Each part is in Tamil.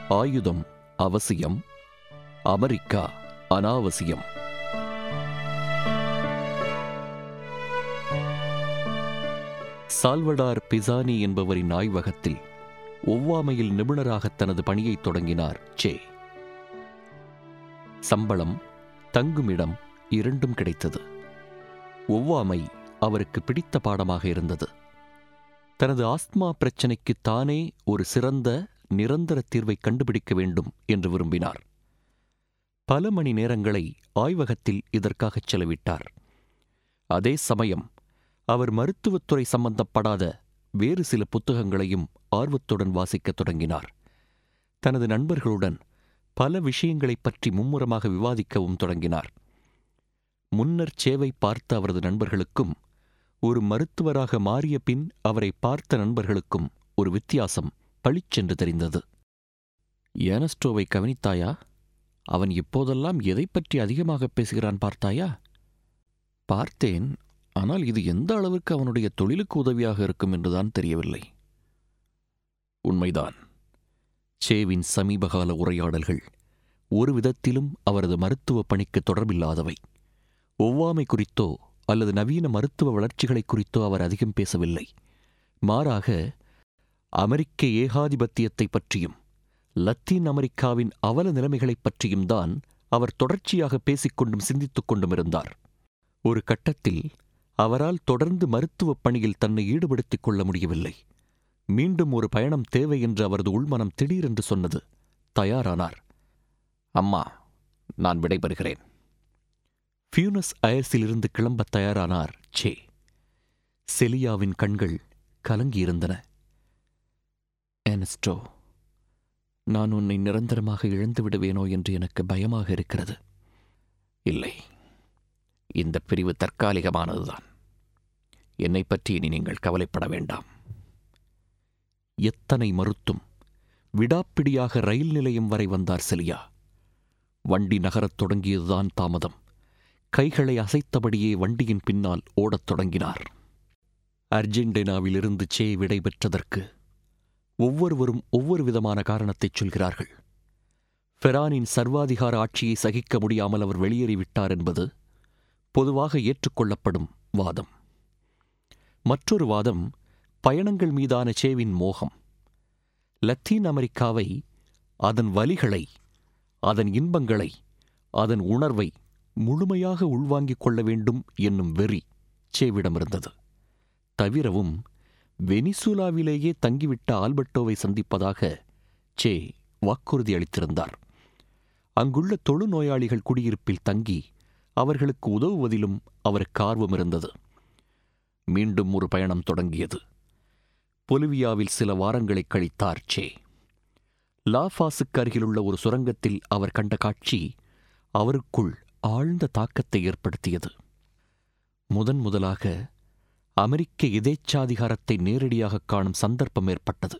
ஆயுதம் அவசியம் அமெரிக்கா அனாவசியம் சால்வடார் பிசானி என்பவரின் ஆய்வகத்தில் ஒவ்வாமையில் நிபுணராக தனது பணியைத் தொடங்கினார் சே சம்பளம் தங்குமிடம் இரண்டும் கிடைத்தது ஒவ்வாமை அவருக்கு பிடித்த பாடமாக இருந்தது தனது ஆஸ்துமா பிரச்சனைக்கு தானே ஒரு சிறந்த நிரந்தர தீர்வை கண்டுபிடிக்க வேண்டும் என்று விரும்பினார் பல மணி நேரங்களை ஆய்வகத்தில் இதற்காகச் செலவிட்டார் அதே சமயம் அவர் மருத்துவத்துறை சம்பந்தப்படாத வேறு சில புத்தகங்களையும் ஆர்வத்துடன் வாசிக்கத் தொடங்கினார் தனது நண்பர்களுடன் பல விஷயங்களைப் பற்றி மும்முரமாக விவாதிக்கவும் தொடங்கினார் முன்னர் சேவை பார்த்த அவரது நண்பர்களுக்கும் ஒரு மருத்துவராக மாறிய பின் அவரை பார்த்த நண்பர்களுக்கும் ஒரு வித்தியாசம் பளிச்சென்று தெரிந்தது ஏனஸ்டோவை கவனித்தாயா அவன் இப்போதெல்லாம் எதைப் பற்றி அதிகமாக பேசுகிறான் பார்த்தாயா பார்த்தேன் ஆனால் இது எந்த அளவுக்கு அவனுடைய தொழிலுக்கு உதவியாக இருக்கும் என்றுதான் தெரியவில்லை உண்மைதான் சேவின் சமீபகால உரையாடல்கள் ஒரு விதத்திலும் அவரது மருத்துவ பணிக்கு தொடர்பில்லாதவை ஒவ்வாமை குறித்தோ அல்லது நவீன மருத்துவ வளர்ச்சிகளை குறித்தோ அவர் அதிகம் பேசவில்லை மாறாக அமெரிக்க ஏகாதிபத்தியத்தை பற்றியும் லத்தீன் அமெரிக்காவின் அவல நிலைமைகளைப் பற்றியும் தான் அவர் தொடர்ச்சியாக பேசிக்கொண்டும் சிந்தித்துக் கொண்டும் இருந்தார் ஒரு கட்டத்தில் அவரால் தொடர்ந்து மருத்துவப் பணியில் தன்னை ஈடுபடுத்திக் கொள்ள முடியவில்லை மீண்டும் ஒரு பயணம் தேவை என்று அவரது உள்மனம் திடீரென்று சொன்னது தயாரானார் அம்மா நான் விடைபெறுகிறேன் பியூனஸ் அயர்ஸிலிருந்து கிளம்பத் தயாரானார் சே செலியாவின் கண்கள் கலங்கியிருந்தன ஏனஸ்டோ நான் உன்னை நிரந்தரமாக இழந்து விடுவேனோ என்று எனக்கு பயமாக இருக்கிறது இல்லை இந்த பிரிவு தற்காலிகமானதுதான் என்னை பற்றி இனி நீங்கள் கவலைப்பட வேண்டாம் எத்தனை மறுத்தும் விடாப்பிடியாக ரயில் நிலையம் வரை வந்தார் செலியா வண்டி நகரத் தொடங்கியதுதான் தாமதம் கைகளை அசைத்தபடியே வண்டியின் பின்னால் ஓடத் தொடங்கினார் அர்ஜென்டினாவிலிருந்து சே விடை பெற்றதற்கு ஒவ்வொருவரும் ஒவ்வொரு விதமான காரணத்தைச் சொல்கிறார்கள் ஃபெரானின் சர்வாதிகார ஆட்சியை சகிக்க முடியாமல் அவர் வெளியேறிவிட்டார் என்பது பொதுவாக ஏற்றுக்கொள்ளப்படும் வாதம் மற்றொரு வாதம் பயணங்கள் மீதான சேவின் மோகம் லத்தீன் அமெரிக்காவை அதன் வலிகளை அதன் இன்பங்களை அதன் உணர்வை முழுமையாக உள்வாங்கிக் கொள்ள வேண்டும் என்னும் வெறி சேவிடமிருந்தது தவிரவும் வெனிசுலாவிலேயே தங்கிவிட்ட ஆல்பர்ட்டோவை சந்திப்பதாக சே வாக்குறுதி அளித்திருந்தார் அங்குள்ள தொழுநோயாளிகள் குடியிருப்பில் தங்கி அவர்களுக்கு உதவுவதிலும் அவருக்கு ஆர்வம் இருந்தது மீண்டும் ஒரு பயணம் தொடங்கியது பொலிவியாவில் சில வாரங்களை கழித்தார் சே லாஃபாஸுக்கு அருகிலுள்ள ஒரு சுரங்கத்தில் அவர் கண்ட காட்சி அவருக்குள் ஆழ்ந்த தாக்கத்தை ஏற்படுத்தியது முதன் முதலாக அமெரிக்க எதேச்சாதிகாரத்தை நேரடியாக காணும் சந்தர்ப்பம் ஏற்பட்டது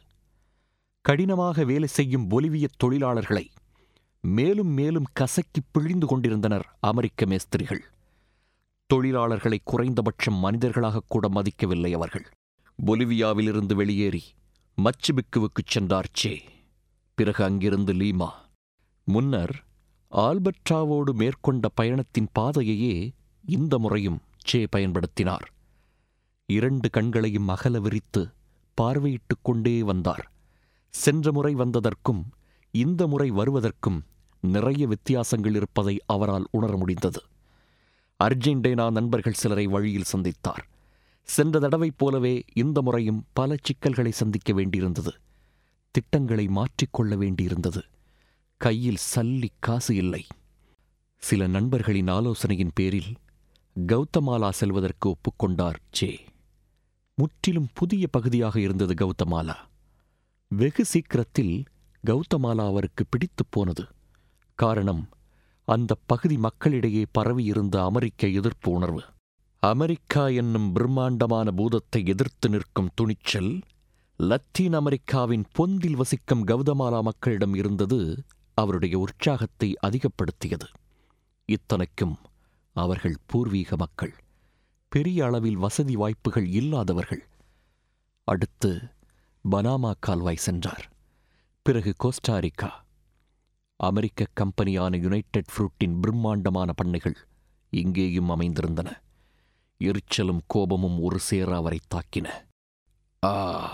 கடினமாக வேலை செய்யும் பொலிவிய தொழிலாளர்களை மேலும் மேலும் கசக்கி பிழிந்து கொண்டிருந்தனர் அமெரிக்க மேஸ்திரிகள் தொழிலாளர்களை குறைந்தபட்சம் மனிதர்களாக கூட மதிக்கவில்லை அவர்கள் பொலிவியாவிலிருந்து வெளியேறி மச்சுபிக்குவுக்குச் சென்றார் சே பிறகு அங்கிருந்து லீமா முன்னர் ஆல்பர்டாவோடு மேற்கொண்ட பயணத்தின் பாதையையே இந்த முறையும் சே பயன்படுத்தினார் இரண்டு கண்களையும் அகல விரித்து பார்வையிட்டுக் கொண்டே வந்தார் சென்ற முறை வந்ததற்கும் இந்த முறை வருவதற்கும் நிறைய வித்தியாசங்கள் இருப்பதை அவரால் உணர முடிந்தது அர்ஜென்டினா நண்பர்கள் சிலரை வழியில் சந்தித்தார் சென்ற தடவைப் போலவே இந்த முறையும் பல சிக்கல்களை சந்திக்க வேண்டியிருந்தது திட்டங்களை மாற்றிக்கொள்ள வேண்டியிருந்தது கையில் சல்லி காசு இல்லை சில நண்பர்களின் ஆலோசனையின் பேரில் கௌதமாலா செல்வதற்கு ஒப்புக்கொண்டார் ஜே முற்றிலும் புதிய பகுதியாக இருந்தது கௌதமாலா வெகு சீக்கிரத்தில் கௌதமாலா அவருக்கு பிடித்துப் போனது காரணம் அந்த பகுதி மக்களிடையே பரவியிருந்த அமெரிக்க எதிர்ப்பு உணர்வு அமெரிக்கா என்னும் பிரம்மாண்டமான பூதத்தை எதிர்த்து நிற்கும் துணிச்சல் லத்தீன் அமெரிக்காவின் பொந்தில் வசிக்கும் கௌதமாலா மக்களிடம் இருந்தது அவருடைய உற்சாகத்தை அதிகப்படுத்தியது இத்தனைக்கும் அவர்கள் பூர்வீக மக்கள் பெரிய அளவில் வசதி வாய்ப்புகள் இல்லாதவர்கள் அடுத்து பனாமா கால்வாய் சென்றார் பிறகு கோஸ்டாரிக்கா அமெரிக்க கம்பெனியான யுனைடெட் ஃப்ரூட்டின் பிரம்மாண்டமான பண்ணைகள் இங்கேயும் அமைந்திருந்தன எரிச்சலும் கோபமும் ஒரு சேர அவரை தாக்கின ஆ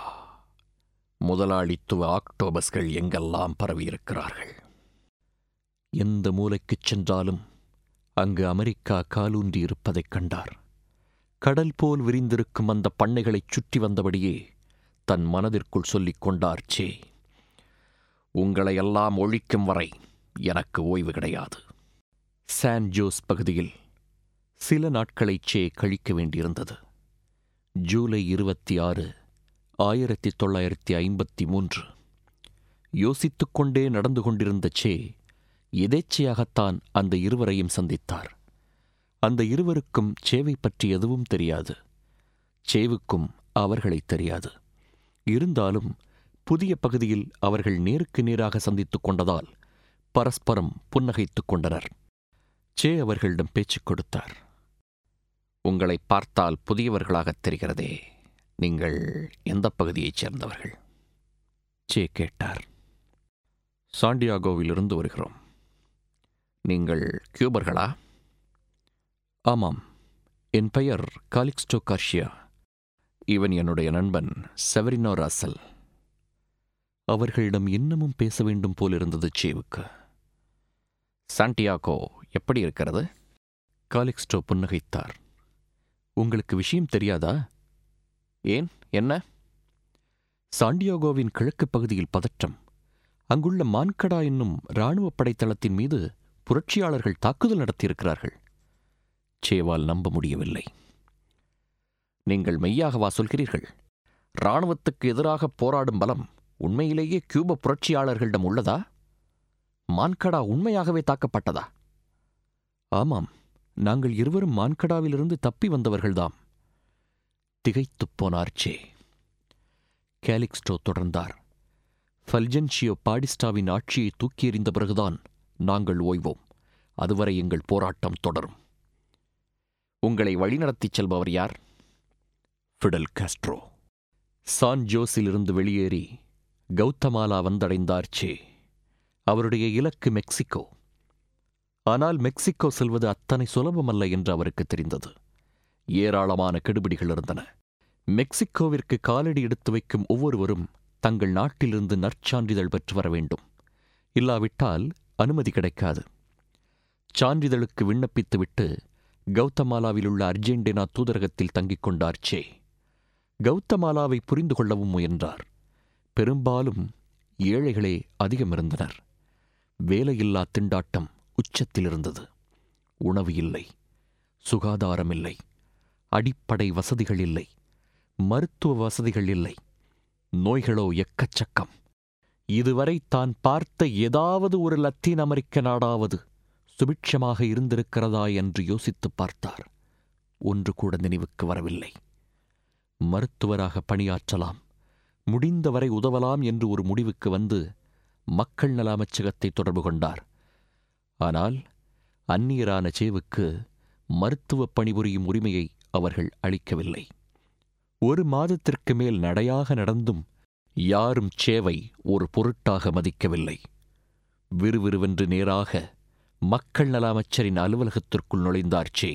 முதலாளித்துவ ஆக்டோபஸ்கள் எங்கெல்லாம் பரவியிருக்கிறார்கள் எந்த மூலைக்குச் சென்றாலும் அங்கு அமெரிக்கா காலூன்றி இருப்பதைக் கண்டார் கடல் போல் விரிந்திருக்கும் அந்த பண்ணைகளைச் சுற்றி வந்தபடியே தன் மனதிற்குள் சொல்லிக் கொண்டார் சே உங்களை எல்லாம் ஒழிக்கும் வரை எனக்கு ஓய்வு கிடையாது சான் ஜோஸ் பகுதியில் சில நாட்களை சே கழிக்க வேண்டியிருந்தது ஜூலை இருபத்தி ஆறு ஆயிரத்தி தொள்ளாயிரத்தி ஐம்பத்தி மூன்று யோசித்துக் கொண்டே நடந்து கொண்டிருந்த சே எதேச்சையாகத்தான் அந்த இருவரையும் சந்தித்தார் அந்த இருவருக்கும் சேவை பற்றி எதுவும் தெரியாது சேவுக்கும் அவர்களை தெரியாது இருந்தாலும் புதிய பகுதியில் அவர்கள் நேருக்கு நேராக சந்தித்துக் கொண்டதால் பரஸ்பரம் புன்னகைத்துக் கொண்டனர் சே அவர்களிடம் பேச்சுக் கொடுத்தார் உங்களை பார்த்தால் புதியவர்களாகத் தெரிகிறதே நீங்கள் எந்த பகுதியைச் சேர்ந்தவர்கள் சே கேட்டார் சாண்டியாகோவிலிருந்து வருகிறோம் நீங்கள் கியூபர்களா ஆமாம் என் பெயர் காலிக்ஸ்டோ கார்ஷியா இவன் என்னுடைய நண்பன் செவரினோ ராசல் அவர்களிடம் இன்னமும் பேச வேண்டும் போலிருந்தது சேவுக்கு சாண்டியாகோ எப்படி இருக்கிறது காலிக்ஸ்டோ புன்னகைத்தார் உங்களுக்கு விஷயம் தெரியாதா ஏன் என்ன சாண்டியாகோவின் கிழக்கு பகுதியில் பதற்றம் அங்குள்ள மான்கடா என்னும் இராணுவப் படைத்தளத்தின் மீது புரட்சியாளர்கள் தாக்குதல் நடத்தியிருக்கிறார்கள் சேவால் நம்ப முடியவில்லை நீங்கள் மெய்யாகவா சொல்கிறீர்கள் இராணுவத்துக்கு எதிராக போராடும் பலம் உண்மையிலேயே கியூப புரட்சியாளர்களிடம் உள்ளதா மான்கடா உண்மையாகவே தாக்கப்பட்டதா ஆமாம் நாங்கள் இருவரும் மான்கடாவிலிருந்து தப்பி வந்தவர்கள்தாம் திகைத்துப் போனார் சே கேலிக்ஸ்டோ தொடர்ந்தார் ஃபல்ஜென்ஷியோ பாடிஸ்டாவின் ஆட்சியை தூக்கி எறிந்த பிறகுதான் நாங்கள் ஓய்வோம் அதுவரை எங்கள் போராட்டம் தொடரும் உங்களை வழிநடத்திச் செல்பவர் யார் ஃபிடல் காஸ்ட்ரோ சான் ஜோஸிலிருந்து வெளியேறி கௌதமாலா வந்தடைந்தார் சே அவருடைய இலக்கு மெக்சிகோ ஆனால் மெக்சிகோ செல்வது அத்தனை சுலபமல்ல என்று அவருக்கு தெரிந்தது ஏராளமான கெடுபிடிகள் இருந்தன மெக்சிகோவிற்கு காலடி எடுத்து வைக்கும் ஒவ்வொருவரும் தங்கள் நாட்டிலிருந்து நற்சான்றிதழ் பெற்று வர வேண்டும் இல்லாவிட்டால் அனுமதி கிடைக்காது சான்றிதழுக்கு விண்ணப்பித்துவிட்டு கௌதமாலாவில் உள்ள அர்ஜென்டினா தூதரகத்தில் தங்கிக் கொண்டார் சே கௌதமாலாவை புரிந்து கொள்ளவும் முயன்றார் பெரும்பாலும் ஏழைகளே அதிகம் இருந்தனர் வேலையில்லா திண்டாட்டம் உச்சத்தில் இருந்தது உணவு இல்லை சுகாதாரம் இல்லை அடிப்படை வசதிகள் இல்லை மருத்துவ வசதிகள் இல்லை நோய்களோ எக்கச்சக்கம் இதுவரை தான் பார்த்த ஏதாவது ஒரு லத்தீன் அமெரிக்க நாடாவது சுபிட்சமாக இருந்திருக்கிறதா என்று யோசித்துப் பார்த்தார் ஒன்று கூட நினைவுக்கு வரவில்லை மருத்துவராக பணியாற்றலாம் முடிந்தவரை உதவலாம் என்று ஒரு முடிவுக்கு வந்து மக்கள் நல அமைச்சகத்தை தொடர்பு கொண்டார் ஆனால் அந்நியரான சேவுக்கு மருத்துவப் பணிபுரியும் உரிமையை அவர்கள் அளிக்கவில்லை ஒரு மாதத்திற்கு மேல் நடையாக நடந்தும் யாரும் சேவை ஒரு பொருட்டாக மதிக்கவில்லை விறுவிறுவென்று நேராக மக்கள் நல அமைச்சரின் அலுவலகத்திற்குள் நுழைந்தார் சே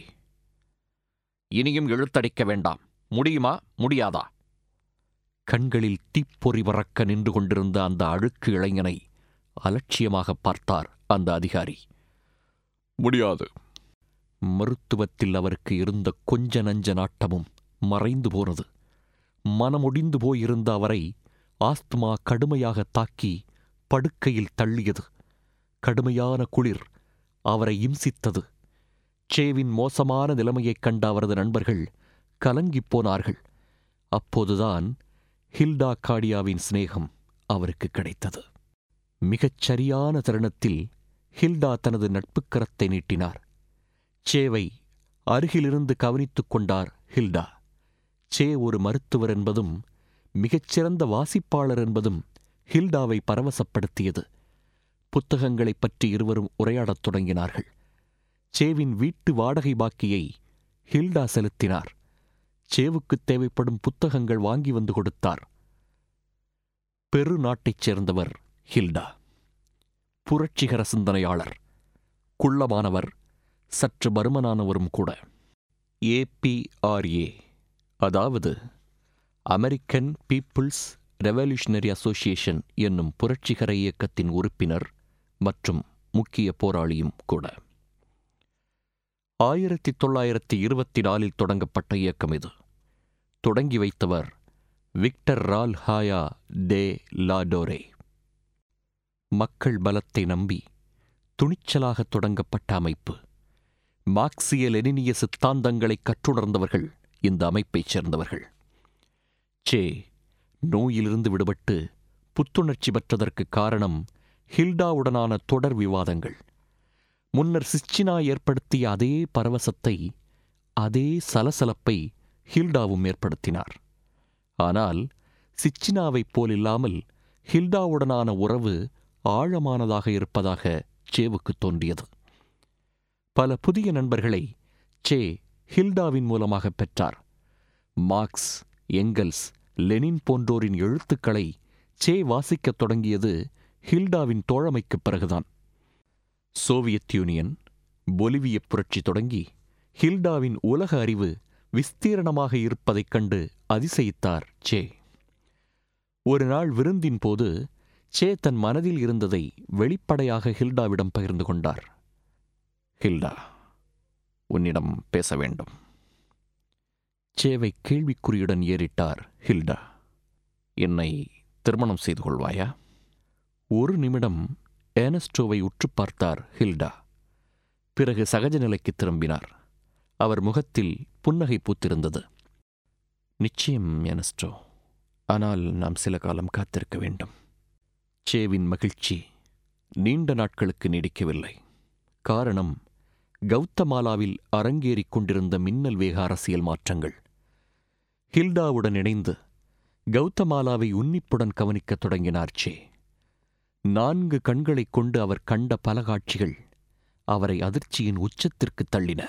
இனியும் இழுத்தடிக்க வேண்டாம் முடியுமா முடியாதா கண்களில் தீப்பொறி பறக்க நின்று கொண்டிருந்த அந்த அழுக்கு இளைஞனை அலட்சியமாக பார்த்தார் அந்த அதிகாரி முடியாது மருத்துவத்தில் அவருக்கு இருந்த கொஞ்ச நஞ்ச நாட்டமும் மறைந்து போனது மனமுடிந்து போயிருந்த அவரை ஆஸ்துமா கடுமையாக தாக்கி படுக்கையில் தள்ளியது கடுமையான குளிர் அவரை இம்சித்தது சேவின் மோசமான நிலைமையைக் கண்ட அவரது நண்பர்கள் கலங்கிப் போனார்கள் அப்போதுதான் ஹில்டா காடியாவின் சிநேகம் அவருக்கு கிடைத்தது மிகச் சரியான தருணத்தில் ஹில்டா தனது நட்புக்கரத்தை நீட்டினார் சேவை அருகிலிருந்து கவனித்துக் கொண்டார் ஹில்டா சே ஒரு மருத்துவர் என்பதும் மிகச்சிறந்த வாசிப்பாளர் என்பதும் ஹில்டாவை பரவசப்படுத்தியது புத்தகங்களைப் பற்றி இருவரும் உரையாடத் தொடங்கினார்கள் சேவின் வீட்டு வாடகை பாக்கியை ஹில்டா செலுத்தினார் சேவுக்குத் தேவைப்படும் புத்தகங்கள் வாங்கி வந்து கொடுத்தார் பெரு நாட்டைச் சேர்ந்தவர் ஹில்டா புரட்சிகர சிந்தனையாளர் குள்ளமானவர் சற்று பருமனானவரும் கூட ஏபிஆர்ஏ அதாவது அமெரிக்கன் பீப்புள்ஸ் ரெவல்யூஷனரி அசோசியேஷன் என்னும் புரட்சிகர இயக்கத்தின் உறுப்பினர் மற்றும் முக்கிய போராளியும் கூட ஆயிரத்தி தொள்ளாயிரத்தி இருபத்தி நாலில் தொடங்கப்பட்ட இயக்கம் இது தொடங்கி வைத்தவர் விக்டர் ரால் ஹாயா டே லாடோரே மக்கள் பலத்தை நம்பி துணிச்சலாக தொடங்கப்பட்ட அமைப்பு மார்க்சிய லெனினிய சித்தாந்தங்களை கற்றுணர்ந்தவர்கள் இந்த அமைப்பைச் சேர்ந்தவர்கள் சே நோயிலிருந்து விடுபட்டு புத்துணர்ச்சி பெற்றதற்கு காரணம் ஹில்டாவுடனான தொடர் விவாதங்கள் முன்னர் சிச்சினா ஏற்படுத்திய அதே பரவசத்தை அதே சலசலப்பை ஹில்டாவும் ஏற்படுத்தினார் ஆனால் சிச்சினாவைப் போலில்லாமல் ஹில்டாவுடனான உறவு ஆழமானதாக இருப்பதாக சேவுக்கு தோன்றியது பல புதிய நண்பர்களை சே ஹில்டாவின் மூலமாக பெற்றார் மார்க்ஸ் எங்கல்ஸ் லெனின் போன்றோரின் எழுத்துக்களை சே வாசிக்கத் தொடங்கியது ஹில்டாவின் தோழமைக்குப் பிறகுதான் சோவியத் யூனியன் பொலிவிய புரட்சி தொடங்கி ஹில்டாவின் உலக அறிவு விஸ்தீரணமாக இருப்பதைக் கண்டு அதிசயித்தார் சே ஒரு நாள் விருந்தின் போது சே தன் மனதில் இருந்ததை வெளிப்படையாக ஹில்டாவிடம் பகிர்ந்து கொண்டார் ஹில்டா உன்னிடம் பேச வேண்டும் சேவை கேள்விக்குறியுடன் ஏறிட்டார் ஹில்டா என்னை திருமணம் செய்து கொள்வாயா ஒரு நிமிடம் ஏனஸ்டோவை உற்று பார்த்தார் ஹில்டா பிறகு சகஜ நிலைக்கு திரும்பினார் அவர் முகத்தில் புன்னகை பூத்திருந்தது நிச்சயம் ஏனஸ்டோ ஆனால் நாம் சில காலம் காத்திருக்க வேண்டும் சேவின் மகிழ்ச்சி நீண்ட நாட்களுக்கு நீடிக்கவில்லை காரணம் கௌதமாலாவில் அரங்கேறிக் கொண்டிருந்த மின்னல் வேக அரசியல் மாற்றங்கள் ஹில்டாவுடன் இணைந்து கௌதமாலாவை உன்னிப்புடன் கவனிக்கத் தொடங்கினார் சே நான்கு கண்களைக் கொண்டு அவர் கண்ட பல காட்சிகள் அவரை அதிர்ச்சியின் உச்சத்திற்கு தள்ளின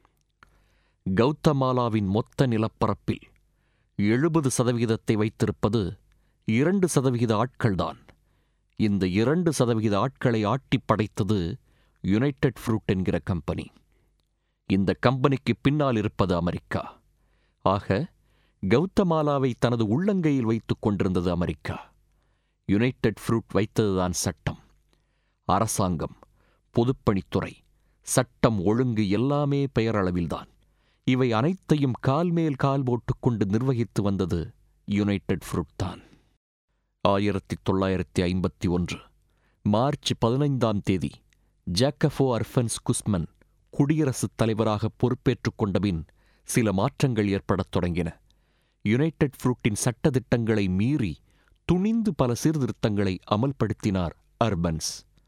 கௌதமாலாவின் மொத்த நிலப்பரப்பில் எழுபது சதவிகிதத்தை வைத்திருப்பது இரண்டு சதவிகித ஆட்கள்தான் இந்த இரண்டு சதவிகித ஆட்களை ஆட்டிப் படைத்தது யுனைடெட் ஃப்ரூட் என்கிற கம்பெனி இந்த கம்பெனிக்கு பின்னால் இருப்பது அமெரிக்கா ஆக கௌதமாலாவை தனது உள்ளங்கையில் வைத்துக் கொண்டிருந்தது அமெரிக்கா யுனைடெட் ஃப்ரூட் வைத்ததுதான் சட்டம் அரசாங்கம் பொதுப்பணித்துறை சட்டம் ஒழுங்கு எல்லாமே பெயரளவில்தான் இவை அனைத்தையும் கால் மேல் கால் போட்டுக்கொண்டு நிர்வகித்து வந்தது யுனைடெட் ஃப்ரூட் தான் ஆயிரத்தி தொள்ளாயிரத்தி ஐம்பத்தி ஒன்று மார்ச் பதினைந்தாம் தேதி ஜாக்கஃபோ அர்ஃபன்ஸ் குஸ்மன் குடியரசுத் தலைவராக பொறுப்பேற்றுக் கொண்டபின் சில மாற்றங்கள் ஏற்படத் தொடங்கின யுனைடெட் ஃப்ரூட்டின் சட்டதிட்டங்களை மீறி துணிந்து பல சீர்திருத்தங்களை அமல்படுத்தினார் அர்பன்ஸ்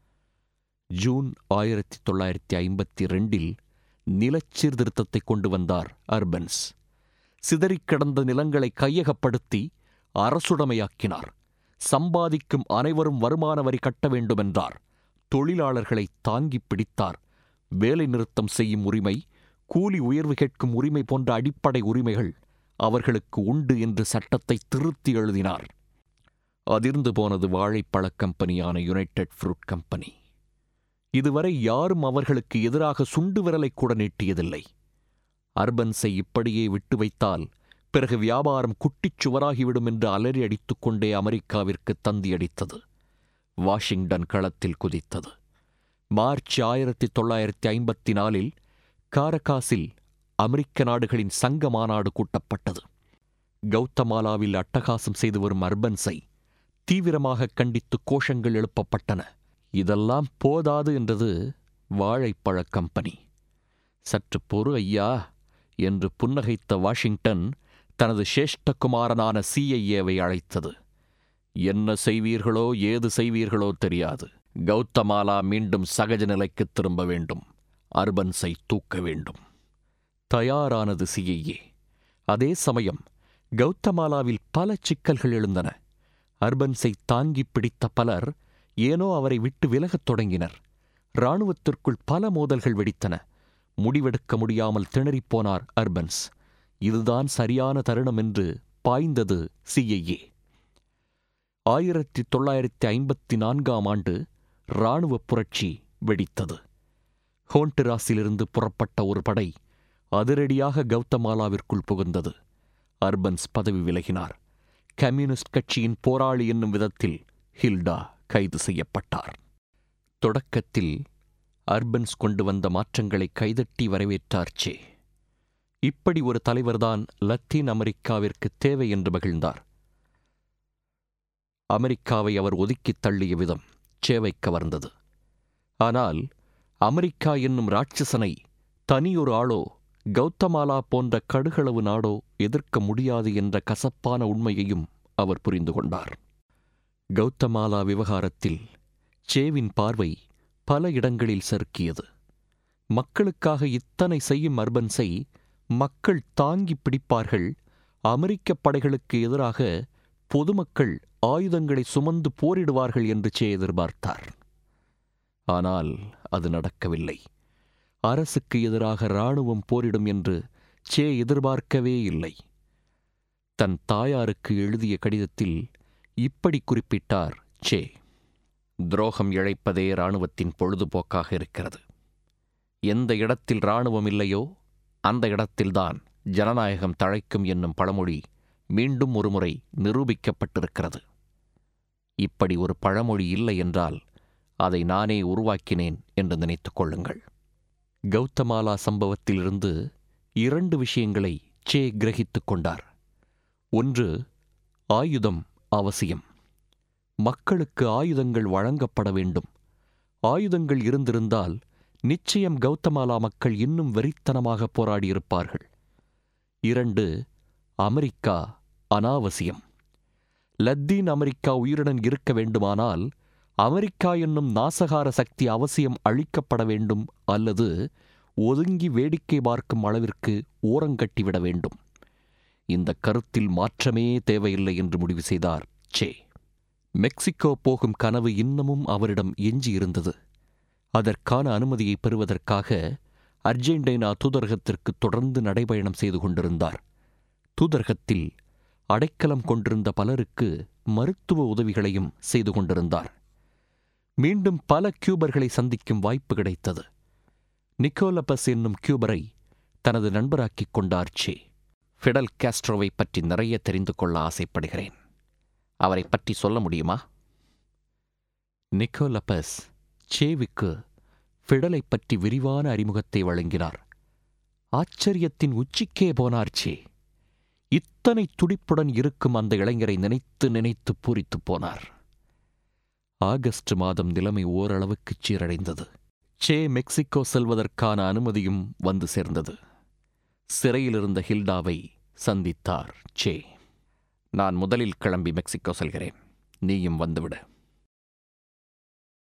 ஜூன் ஆயிரத்தி தொள்ளாயிரத்தி ஐம்பத்தி ரெண்டில் நிலச் சீர்திருத்தத்தை கொண்டு வந்தார் அர்பன்ஸ் சிதறிக் கிடந்த நிலங்களை கையகப்படுத்தி அரசுடைமையாக்கினார் சம்பாதிக்கும் அனைவரும் வருமான வரி கட்ட வேண்டுமென்றார் தொழிலாளர்களை தாங்கிப் பிடித்தார் வேலை நிறுத்தம் செய்யும் உரிமை கூலி உயர்வு கேட்கும் உரிமை போன்ற அடிப்படை உரிமைகள் அவர்களுக்கு உண்டு என்று சட்டத்தை திருத்தி எழுதினார் அதிர்ந்து போனது வாழைப்பழக் கம்பெனியான யுனைடெட் ஃப்ரூட் கம்பெனி இதுவரை யாரும் அவர்களுக்கு எதிராக சுண்டு விரலை கூட நீட்டியதில்லை அர்பன்ஸை இப்படியே விட்டு வைத்தால் பிறகு வியாபாரம் குட்டிச் சுவராகிவிடும் என்று அலறி அடித்துக்கொண்டே அமெரிக்காவிற்கு தந்தியடித்தது வாஷிங்டன் களத்தில் குதித்தது மார்ச் ஆயிரத்தி தொள்ளாயிரத்தி ஐம்பத்தி நாலில் காரகாசில் அமெரிக்க நாடுகளின் சங்க மாநாடு கூட்டப்பட்டது கௌதமாலாவில் அட்டகாசம் செய்து வரும் அர்பன்ஸை தீவிரமாக கண்டித்து கோஷங்கள் எழுப்பப்பட்டன இதெல்லாம் போதாது என்றது வாழைப்பழக் கம்பெனி சற்று பொறு ஐயா என்று புன்னகைத்த வாஷிங்டன் தனது சேஷ்டகுமாரனான சிஐஏவை அழைத்தது என்ன செய்வீர்களோ ஏது செய்வீர்களோ தெரியாது கௌதமாலா மீண்டும் சகஜ நிலைக்குத் திரும்ப வேண்டும் அர்பன்ஸை தூக்க வேண்டும் தயாரானது சிஐஏ அதே சமயம் கௌதமாலாவில் பல சிக்கல்கள் எழுந்தன அர்பன்ஸை தாங்கிப் பிடித்த பலர் ஏனோ அவரை விட்டு விலகத் தொடங்கினர் இராணுவத்திற்குள் பல மோதல்கள் வெடித்தன முடிவெடுக்க முடியாமல் திணறிப்போனார் அர்பன்ஸ் இதுதான் சரியான தருணம் என்று பாய்ந்தது சிஐஏ ஆயிரத்தி தொள்ளாயிரத்தி ஐம்பத்தி நான்காம் ஆண்டு இராணுவப் புரட்சி வெடித்தது ஹோண்டிராஸிலிருந்து புறப்பட்ட ஒரு படை அதிரடியாக கௌதமாலாவிற்குள் புகுந்தது அர்பன்ஸ் பதவி விலகினார் கம்யூனிஸ்ட் கட்சியின் போராளி என்னும் விதத்தில் ஹில்டா கைது செய்யப்பட்டார் தொடக்கத்தில் அர்பன்ஸ் கொண்டு வந்த மாற்றங்களை கைதட்டி வரவேற்றார் சே இப்படி ஒரு தலைவர்தான் லத்தீன் அமெரிக்காவிற்கு தேவை என்று மகிழ்ந்தார் அமெரிக்காவை அவர் ஒதுக்கித் தள்ளிய விதம் சேவை கவர்ந்தது ஆனால் அமெரிக்கா என்னும் ராட்சசனை தனியொரு ஆளோ கௌதமாலா போன்ற கடுகளவு நாடோ எதிர்க்க முடியாது என்ற கசப்பான உண்மையையும் அவர் புரிந்து கொண்டார் கௌதமாலா விவகாரத்தில் சேவின் பார்வை பல இடங்களில் சறுக்கியது மக்களுக்காக இத்தனை செய்யும் அர்பன்ஸை மக்கள் தாங்கி பிடிப்பார்கள் அமெரிக்க படைகளுக்கு எதிராக பொதுமக்கள் ஆயுதங்களை சுமந்து போரிடுவார்கள் என்று சே எதிர்பார்த்தார் ஆனால் அது நடக்கவில்லை அரசுக்கு எதிராக இராணுவம் போரிடும் என்று சே எதிர்பார்க்கவே இல்லை தன் தாயாருக்கு எழுதிய கடிதத்தில் இப்படி குறிப்பிட்டார் சே துரோகம் இழைப்பதே இராணுவத்தின் பொழுதுபோக்காக இருக்கிறது எந்த இடத்தில் இராணுவம் இல்லையோ அந்த இடத்தில்தான் ஜனநாயகம் தழைக்கும் என்னும் பழமொழி மீண்டும் ஒருமுறை நிரூபிக்கப்பட்டிருக்கிறது இப்படி ஒரு பழமொழி இல்லை என்றால் அதை நானே உருவாக்கினேன் என்று நினைத்துக் கொள்ளுங்கள் கௌதமாலா சம்பவத்திலிருந்து இரண்டு விஷயங்களை சே கிரகித்துக் கொண்டார் ஒன்று ஆயுதம் அவசியம் மக்களுக்கு ஆயுதங்கள் வழங்கப்பட வேண்டும் ஆயுதங்கள் இருந்திருந்தால் நிச்சயம் கௌதமாலா மக்கள் இன்னும் வெறித்தனமாக போராடியிருப்பார்கள் இரண்டு அமெரிக்கா அனாவசியம் லத்தீன் அமெரிக்கா உயிருடன் இருக்க வேண்டுமானால் அமெரிக்கா என்னும் நாசகார சக்தி அவசியம் அழிக்கப்பட வேண்டும் அல்லது ஒதுங்கி வேடிக்கை பார்க்கும் அளவிற்கு ஓரங்கட்டிவிட வேண்டும் இந்த கருத்தில் மாற்றமே தேவையில்லை என்று முடிவு செய்தார் சே மெக்சிகோ போகும் கனவு இன்னமும் அவரிடம் எஞ்சியிருந்தது அதற்கான அனுமதியை பெறுவதற்காக அர்ஜென்டினா தூதரகத்திற்கு தொடர்ந்து நடைபயணம் செய்து கொண்டிருந்தார் தூதரகத்தில் அடைக்கலம் கொண்டிருந்த பலருக்கு மருத்துவ உதவிகளையும் செய்து கொண்டிருந்தார் மீண்டும் பல கியூபர்களை சந்திக்கும் வாய்ப்பு கிடைத்தது நிக்கோலபஸ் என்னும் கியூபரை தனது நண்பராக்கிக் கொண்டார் சே ஃபிடல் காஸ்ட்ரோவை பற்றி நிறைய தெரிந்து கொள்ள ஆசைப்படுகிறேன் அவரை பற்றி சொல்ல முடியுமா நிக்கோலபஸ் சேவுக்கு ஃபிடலை பற்றி விரிவான அறிமுகத்தை வழங்கினார் ஆச்சரியத்தின் உச்சிக்கே போனார் சே இத்தனை துடிப்புடன் இருக்கும் அந்த இளைஞரை நினைத்து நினைத்து பூரித்துப் போனார் ஆகஸ்ட் மாதம் நிலைமை ஓரளவுக்கு சீரடைந்தது சே மெக்சிகோ செல்வதற்கான அனுமதியும் வந்து சேர்ந்தது சிறையிலிருந்த ஹில்டாவை சந்தித்தார் சே நான் முதலில் கிளம்பி மெக்சிகோ செல்கிறேன் நீயும் வந்துவிடு